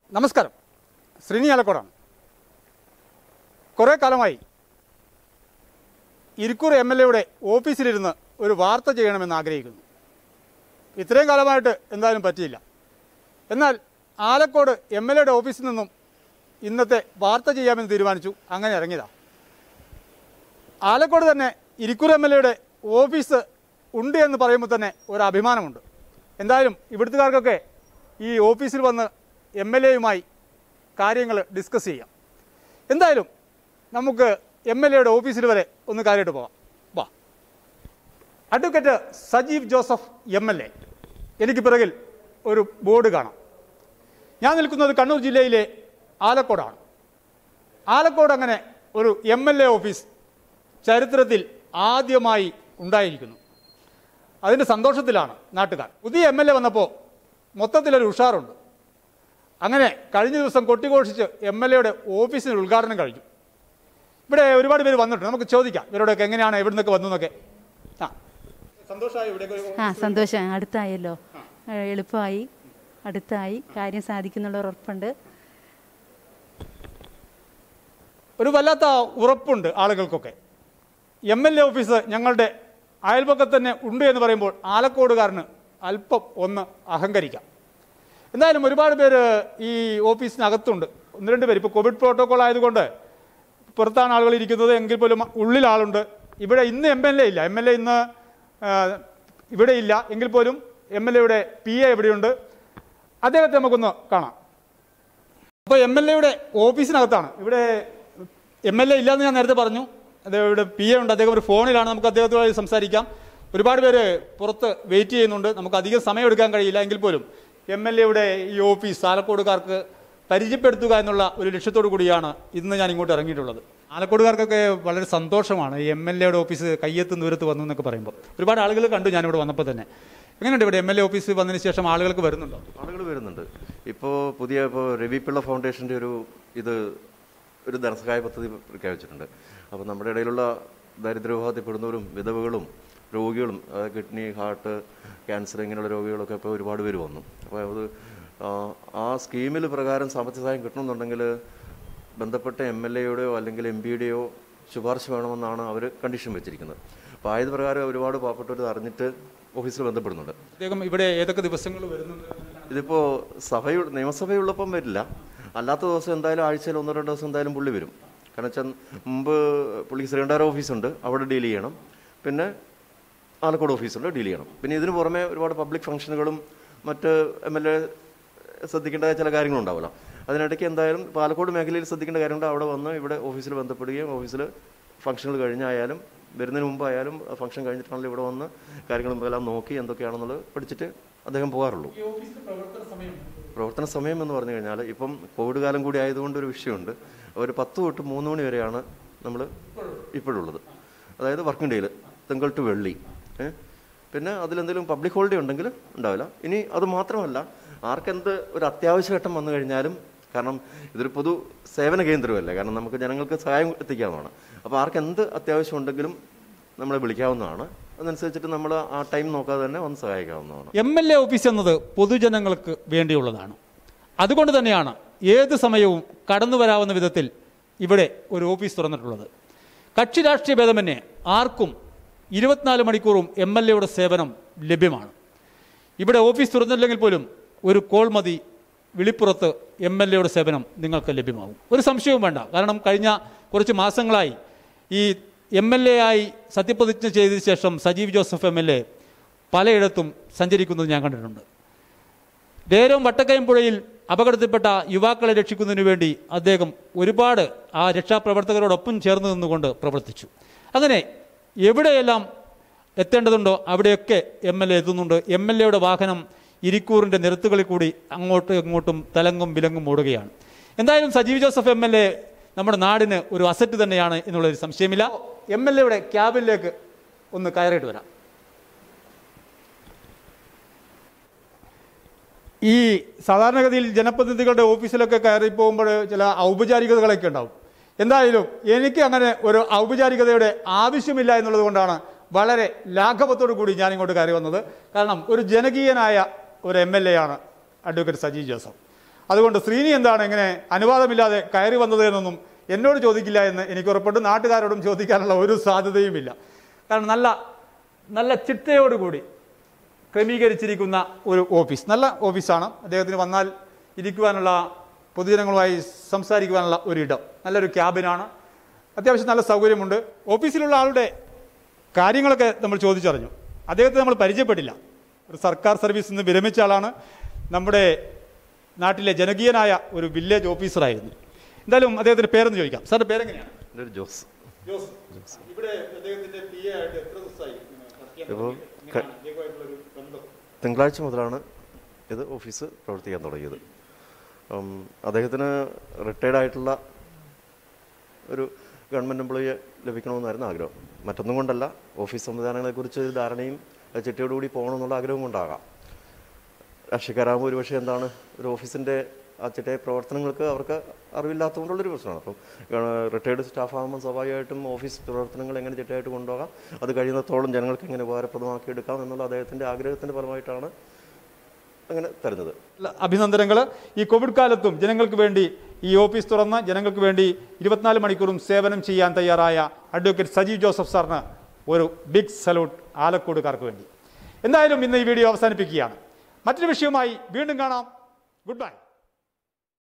നമസ്കാരം ശ്രീനി ആലക്കോടാണ് കുറേ കാലമായി ഇരിക്കൂർ എം എൽ എയുടെ ഓഫീസിലിരുന്ന് ഒരു വാർത്ത ചെയ്യണമെന്ന് ആഗ്രഹിക്കുന്നു ഇത്രയും കാലമായിട്ട് എന്തായാലും പറ്റിയില്ല എന്നാൽ ആലക്കോട് എം എൽ എയുടെ ഓഫീസിൽ നിന്നും ഇന്നത്തെ വാർത്ത ചെയ്യാമെന്ന് തീരുമാനിച്ചു അങ്ങനെ ഇറങ്ങിയതാണ് ആലക്കോട് തന്നെ ഇരിക്കൂർ എം എൽ എയുടെ ഓഫീസ് ഉണ്ട് എന്ന് പറയുമ്പോൾ തന്നെ ഒരു അഭിമാനമുണ്ട് എന്തായാലും ഇവിടുത്തുകാർക്കൊക്കെ ഈ ഓഫീസിൽ വന്ന് എം എൽ എയുമായി കാര്യങ്ങൾ ഡിസ്കസ് ചെയ്യാം എന്തായാലും നമുക്ക് എം എൽ എയുടെ ഓഫീസിൽ വരെ ഒന്ന് കാര്യമായിട്ട് പോകാം വാ advocate Sajeev Joseph M L A എനിക്ക് പിറകിൽ ഒരു ബോർഡ് കാണാം ഞാൻ നിൽക്കുന്നത് കണ്ണൂർ ജില്ലയിലെ ആലക്കോടാണ് ആലക്കോട് അങ്ങനെ ഒരു എം എൽ എ ഓഫീസ് ചരിത്രത്തിൽ ആദ്യമായി ഉണ്ടായിരിക്കുന്നു അതിൻ്റെ സന്തോഷത്തിലാണ് നാട്ടുകാർ പുതിയ എം എൽ എ വന്നപ്പോൾ മൊത്തത്തിലൊരു ഉഷാറുണ്ട് അങ്ങനെ കഴിഞ്ഞ ദിവസം കൊട്ടിഘോഷിച്ച് എം എൽ എയുടെ ഓഫീസിന് ഉദ്ഘാടനം കഴിഞ്ഞു ഇവിടെ ഒരുപാട് പേര് വന്നിട്ടുണ്ട് നമുക്ക് ചോദിക്കാം ഇവരോടൊക്കെ എങ്ങനെയാണ് എവിടെ നിന്നൊക്കെ വന്നു എന്നൊക്കെ ആ സന്തോഷമായി ഇവിടെ ആ സന്തോഷം അടുത്തായല്ലോ ഏ, എളുപ്പമായി അടുത്തായി കാര്യം സാധിക്കുന്നുള്ള ഉറപ്പുണ്ട് ഒരു വല്ലാത്ത ഉറപ്പുണ്ട് ആളുകൾക്കൊക്കെ എം എൽ എ ഓഫീസ് ഞങ്ങളുടെ അയൽപക്കത്ത് തന്നെ ഉണ്ട് എന്ന് പറയുമ്പോൾ ആലക്കോടുകാരന് അല്പം ഒന്ന് അഹങ്കരിക്കാം എന്തായാലും ഒരുപാട് പേര് ഈ ഓഫീസിനകത്തുണ്ട് ഒന്ന് രണ്ട് പേര് ഇപ്പോൾ കോവിഡ് പ്രോട്ടോകോൾ ആയതുകൊണ്ട് പുറത്താണ് ആളുകൾ ഇരിക്കുന്നത് എങ്കിൽ പോലും ഉള്ളിൽ ആളുണ്ട് ഇവിടെ ഇന്ന് എം എൽ എ ഇല്ല എം എൽ എ ഇന്ന് ആ, ഇവിടെ ഇല്ല എങ്കിൽ പോലും എം എൽ എയുടെ പി എ എവിടെയുണ്ട് അദ്ദേഹത്തെ നമുക്കൊന്ന് കാണാം അപ്പോൾ എം എൽ എയുടെ ഓഫീസിനകത്താണ് ഇവിടെ എം എൽ എ ഇല്ലാന്ന് ഞാൻ നേരത്തെ പറഞ്ഞു അദ്ദേഹം ഇവിടെ പി എ ഉണ്ട് അദ്ദേഹം ഒരു ഫോണിലാണ് നമുക്ക് അദ്ദേഹത്തുമായി സംസാരിക്കാം ഒരുപാട് പേര് പുറത്ത് വെയിറ്റ് ചെയ്യുന്നുണ്ട് നമുക്ക് അധികം സമയം എടുക്കാൻ കഴിയില്ല എങ്കിൽ പോലും എം എൽ എയുടെ ഈ ഓഫീസ് ആലക്കോടുകാർക്ക് പരിചയപ്പെടുത്തുക എന്നുള്ള ഒരു ലക്ഷ്യത്തോടു കൂടിയാണ് ഇന്ന് ഞാൻ ഇങ്ങോട്ട് ഇറങ്ങിയിട്ടുള്ളത് ആലക്കോടുകാർക്കൊക്കെ വളരെ സന്തോഷമാണ് ഈ എം എൽ എയുടെ ഓഫീസ് കയ്യെത്തും ദൂരത്ത് വന്നു എന്നൊക്കെ പറയുമ്പോൾ ഒരുപാട് ആളുകൾ കണ്ടു ഞാനിവിടെ വന്നപ്പോൾ തന്നെ എങ്ങനെയുണ്ട് ഇവിടെ എം എൽ എ ഓഫീസ് വന്നതിന് ശേഷം ആളുകൾക്ക് വരുന്നുണ്ടോ ആളുകൾ വരുന്നുണ്ട് ഇപ്പോൾ പുതിയ ഇപ്പോൾ രവി പിള്ള ഫൗണ്ടേഷൻ്റെ ഒരു ഇത് ഒരു ധനസഹായ പദ്ധതി പ്രഖ്യാപിച്ചിട്ടുണ്ട് അപ്പോൾ നമ്മുടെ ഇടയിലുള്ള ദരിദ്രവിഭാഗത്തിൽപ്പെടുന്നവരും വിധവകളും രോഗികളും അതായത് കിഡ്നി ഹാർട്ട് ക്യാൻസർ ഇങ്ങനെയുള്ള രോഗികളൊക്കെ ഇപ്പോൾ ഒരുപാട് പേര് വന്നു അപ്പോൾ അത് ആ, ആ സ്കീമിൽ പ്രകാരം സാമ്പത്തിക സഹായം കിട്ടണമെന്നുണ്ടെങ്കിൽ ബന്ധപ്പെട്ട എം എൽ എയുടെയോ അല്ലെങ്കിൽ എം പിയുടെയോ ശുപാർശ വേണമെന്നാണ് അവർ കണ്ടീഷൻ വെച്ചിരിക്കുന്നത് അപ്പോൾ ആയത് പ്രകാരം ഒരുപാട് പാവപ്പെട്ടവർ ഇത് അറിഞ്ഞിട്ട് ഓഫീസിൽ ബന്ധപ്പെടുന്നുണ്ട് അദ്ദേഹം ഇവിടെ ഏതൊക്കെ ദിവസങ്ങൾ വരുന്നുണ്ട് ഇതിപ്പോൾ സഭയു നിയമസഭയുള്ളപ്പം വരില്ല അല്ലാത്ത ദിവസം എന്തായാലും ആഴ്ചയിൽ ഒന്നോ രണ്ടോ ദിവസം എന്തായാലും പുള്ളി വരും കാരണം വെച്ചാൽ മുമ്പ് പുള്ളിക്ക് ശ്രീകണ്ഠാര ഓഫീസുണ്ട് അവിടെ ഡീൽ ചെയ്യണം പിന്നെ ആലക്കോട് ഓഫീസുണ്ട് ഡീൽ ചെയ്യണം പിന്നെ ഇതിന് പുറമെ ഒരുപാട് പബ്ലിക് ഫംഗ്ഷനുകളും മറ്റ് എം എൽ എ ശ്രദ്ധിക്കേണ്ട ചില കാര്യങ്ങളുണ്ടാവുമല്ലോ അതിനിടയ്ക്ക് എന്തായാലും പാലക്കോട് മേഖലയിൽ ശ്രദ്ധിക്കേണ്ട കാര്യമുണ്ട് അവിടെ വന്ന് ഇവിടെ ഓഫീസിൽ ബന്ധപ്പെടുകയും ഓഫീസിൽ ഫംഗ്ഷനുകൾ കഴിഞ്ഞായാലും വരുന്നതിന് മുമ്പായാലും ഫംഗ്ഷൻ കഴിഞ്ഞിട്ടാണെങ്കിലും ഇവിടെ വന്ന് കാര്യങ്ങളും എല്ലാം നോക്കി എന്തൊക്കെയാണെന്നുള്ളത് പഠിച്ചിട്ട് അദ്ദേഹം പോകാറുള്ളൂ പ്രവർത്തന സമയം എന്ന് പറഞ്ഞു കഴിഞ്ഞാൽ ഇപ്പം കോവിഡ് കാലം കൂടി ആയതുകൊണ്ട് ഒരു വിഷയമുണ്ട് ഒരു പത്ത് തൊട്ട് മൂന്ന് മണി വരെയാണ് നമ്മൾ ഇപ്പോഴുള്ളത് അതായത് വർക്കിംഗ് ഡേയിൽ തിങ്കൾ ടു വെള്ളി ഏ? പിന്നെ അതിലെന്തെങ്കിലും പബ്ലിക് ഹോളിഡേ ഉണ്ടെങ്കിൽ ഉണ്ടാവില്ല ഇനി അത് മാത്രമല്ല ആർക്കെന്ത് ഒരു അത്യാവശ്യ ഘട്ടം വന്നു കഴിഞ്ഞാലും കാരണം ഇതൊരു പൊതു സേവന കേന്ദ്രമല്ലേ കാരണം നമുക്ക് ജനങ്ങൾക്ക് സഹായം എത്തിക്കാവുന്നതാണ് അപ്പോൾ ആർക്ക് എന്ത് അത്യാവശ്യം ഉണ്ടെങ്കിലും നമ്മളെ വിളിക്കാവുന്നതാണ് അതനുസരിച്ചിട്ട് നമ്മൾ ആ ടൈം നോക്കാതെ തന്നെ വന്ന് സഹായിക്കാവുന്നതാണ് എം എൽ എ ഓഫീസ് എന്നത് പൊതുജനങ്ങൾക്ക് വേണ്ടിയുള്ളതാണ് അതുകൊണ്ട് തന്നെയാണ് ഏത് സമയവും കടന്നു വരാവുന്ന വിധത്തിൽ ഇവിടെ ഒരു ഓഫീസ് തുറന്നിട്ടുള്ളത് കക്ഷി രാഷ്ട്രീയ ഭേദമന്യേ ആർക്കും ഇരുപത്തിനാല് മണിക്കൂറും എം എൽ എയുടെ സേവനം ലഭ്യമാണ് ഇവിടെ ഓഫീസ് തുറന്നില്ലെങ്കിൽ പോലും ഒരു കോൾ മതി വിളിപ്പുറത്ത് എം എൽ എയുടെ സേവനം നിങ്ങൾക്ക് ലഭ്യമാകും ഒരു സംശയവും വേണ്ട കാരണം കഴിഞ്ഞ കുറച്ച് മാസങ്ങളായി ഈ എം എൽ എ ആയി സത്യപ്രതിജ്ഞ ചെയ്തതിനു ശേഷം Sajeev Joseph M L A പലയിടത്തും സഞ്ചരിക്കുന്നത് ഞാൻ കണ്ടിട്ടുണ്ട് ദേരം വട്ടക്കയം പുഴയിൽ അപകടത്തിൽപ്പെട്ട യുവാക്കളെ രക്ഷിക്കുന്നതിന് വേണ്ടി അദ്ദേഹം ഒരുപാട് ആ രക്ഷാപ്രവർത്തകരോടൊപ്പം ചേർന്ന് നിന്നുകൊണ്ട് പ്രവർത്തിച്ചു അങ്ങനെ എവിടെയെല്ലാം എത്തേണ്ടതുണ്ടോ അവിടെയൊക്കെ എം എൽ എ എത്തുന്നുണ്ട് എം എൽ എയുടെ വാഹനം ഇരിക്കൂറിൻ്റെ നിരത്തുകളിൽ കൂടി അങ്ങോട്ടും ഇങ്ങോട്ടും തലങ്ങും വിലങ്ങും ഓടുകയാണ് എന്തായാലും Sajeev Joseph M L A നമ്മുടെ നാടിന് ഒരു അസറ്റ് തന്നെയാണ് എന്നുള്ളൊരു സംശയമില്ല എം എൽ എയുടെ ക്യാബിനിലേക്ക് ഒന്ന് കയറിയിട്ട് വരാം ഈ സാധാരണഗതിയിൽ ജനപ്രതിനിധികളുടെ ഓഫീസിലൊക്കെ കയറി പോകുമ്പോൾ ചില ഔപചാരികതകളൊക്കെ ഉണ്ടാവും എന്തായാലും എനിക്ക് അങ്ങനെ ഒരു ഔപചാരികതയുടെ ആവശ്യമില്ല എന്നുള്ളത് കൊണ്ടാണ് വളരെ ലാഘവത്തോടു കൂടി ഞാൻ ഇങ്ങോട്ട് കയറി വന്നത് കാരണം ഒരു ജനകീയനായ ഒരു എം എൽ എ ആണ് അഡ്വക്കേറ്റ് സജി ജോസഫ് അതുകൊണ്ട് ശ്രീനി എന്താണ് ഇങ്ങനെ അനുവാദമില്ലാതെ കയറി വന്നത് എന്നൊന്നും എന്നോട് ചോദിക്കില്ല എന്ന് എനിക്ക് ഉറപ്പുണ്ട് നാട്ടുകാരോടും ചോദിക്കാനുള്ള ഒരു സാധ്യതയുമില്ല കാരണം നല്ല നല്ല ചിട്ടയോടുകൂടി ക്രമീകരിച്ചിരിക്കുന്ന ഒരു ഓഫീസ് നല്ല ഓഫീസാണ് അദ്ദേഹത്തിന് വന്നാൽ ഇരിക്കുവാനുള്ള പൊതുജനങ്ങളുമായി സംസാരിക്കുവാനുള്ള ഒരിടം നല്ലൊരു ക്യാബിനാണ് അത്യാവശ്യം നല്ല സൗകര്യമുണ്ട് ഓഫീസിലുള്ള ആളുടെ കാര്യങ്ങളൊക്കെ നമ്മൾ ചോദിച്ചറിഞ്ഞു അദ്ദേഹത്തെ നമ്മൾ പരിചയപ്പെട്ടില്ല ഒരു സർക്കാർ സർവീസിൽ നിന്ന് വിരമിച്ച ആളാണ് നമ്മുടെ നാട്ടിലെ ജനകീയനായ ഒരു വില്ലേജ് ഓഫീസറായിരുന്നു എന്തായാലും അദ്ദേഹത്തിൻ്റെ പേരെന്ന് ചോദിക്കാം സാറിൻ്റെ പേരെങ്ങനെയാണ് എൻ്റെ ഒരു ജോസ് ജോസ് ഇവിടെ അദ്ദേഹത്തിന്റെ പി എ ആയിട്ട് എത്ര ദിവസമായി ഇപ്പോൾ ക- തിങ്കളാഴ്ച മുതലാണ് ഇത് ഓഫീസ് പ്രവർത്തിക്കാൻ തുടങ്ങിയത് ഉം, അദ്ദേഹത്തിന് റിട്ടയർഡ് ആയിട്ടുള്ള ഒരു ഗവൺമെൻറ് എംപ്ലോയിയെ ലഭിക്കണമെന്നായിരുന്നു ആഗ്രഹം മറ്റൊന്നും കൊണ്ടല്ല ഓഫീസ് സംവിധാനങ്ങളെക്കുറിച്ച് ഒരു ധാരണയും അത് ചിട്ടയോടുകൂടി പോകണമെന്നുള്ള ആഗ്രഹം കൊണ്ടാകാം രാഷ്ട്രീയക്കാരാകുമ്പോൾ ഒരുപക്ഷെ എന്താണ് ഒരു ഓഫീസിൻ്റെ ആ ചിട്ടയ പ്രവർത്തനങ്ങൾക്ക് അവർക്ക് അറിവില്ലാത്തതുകൊണ്ടുള്ളൊരു പ്രശ്നമാണ് അപ്പം റിട്ടയർഡ് സ്റ്റാഫ് ആകുമ്പോൾ സ്വാഭാവികമായിട്ടും ഓഫീസ് പ്രവർത്തനങ്ങൾ എങ്ങനെ ചിട്ടയായിട്ട് കൊണ്ടുപോകാം അത് കഴിയുന്നിടത്തോളം ജനങ്ങൾക്ക് എങ്ങനെ ഉപകാരപ്രദമാക്കി എടുക്കാം എന്നുള്ള അദ്ദേഹത്തിൻ്റെ ആഗ്രഹത്തിൻ്റെ ഫലമായിട്ടാണ് അങ്ങനെ തരുന്നത് അഭിനന്ദനങ്ങൾ ഈ കോവിഡ് കാലത്തും ജനങ്ങൾക്ക് വേണ്ടി ഈ ഓഫീസ് തുറന്ന് ജനങ്ങൾക്ക് വേണ്ടി ഇരുപത്തിനാല് മണിക്കൂറും സേവനം ചെയ്യാൻ തയ്യാറായ അഡ്വക്കേറ്റ് സജീവ് ജോസഫ് സാറിന് ഒരു ബിഗ് സല്യൂട്ട് ആലക്കോടുകാർക്ക് വേണ്ടി എന്തായാലും ഇന്ന് ഈ വീഡിയോ അവസാനിപ്പിക്കുകയാണ് മറ്റൊരു വിഷയവുമായി വീണ്ടും കാണാം ഗുഡ് ബൈ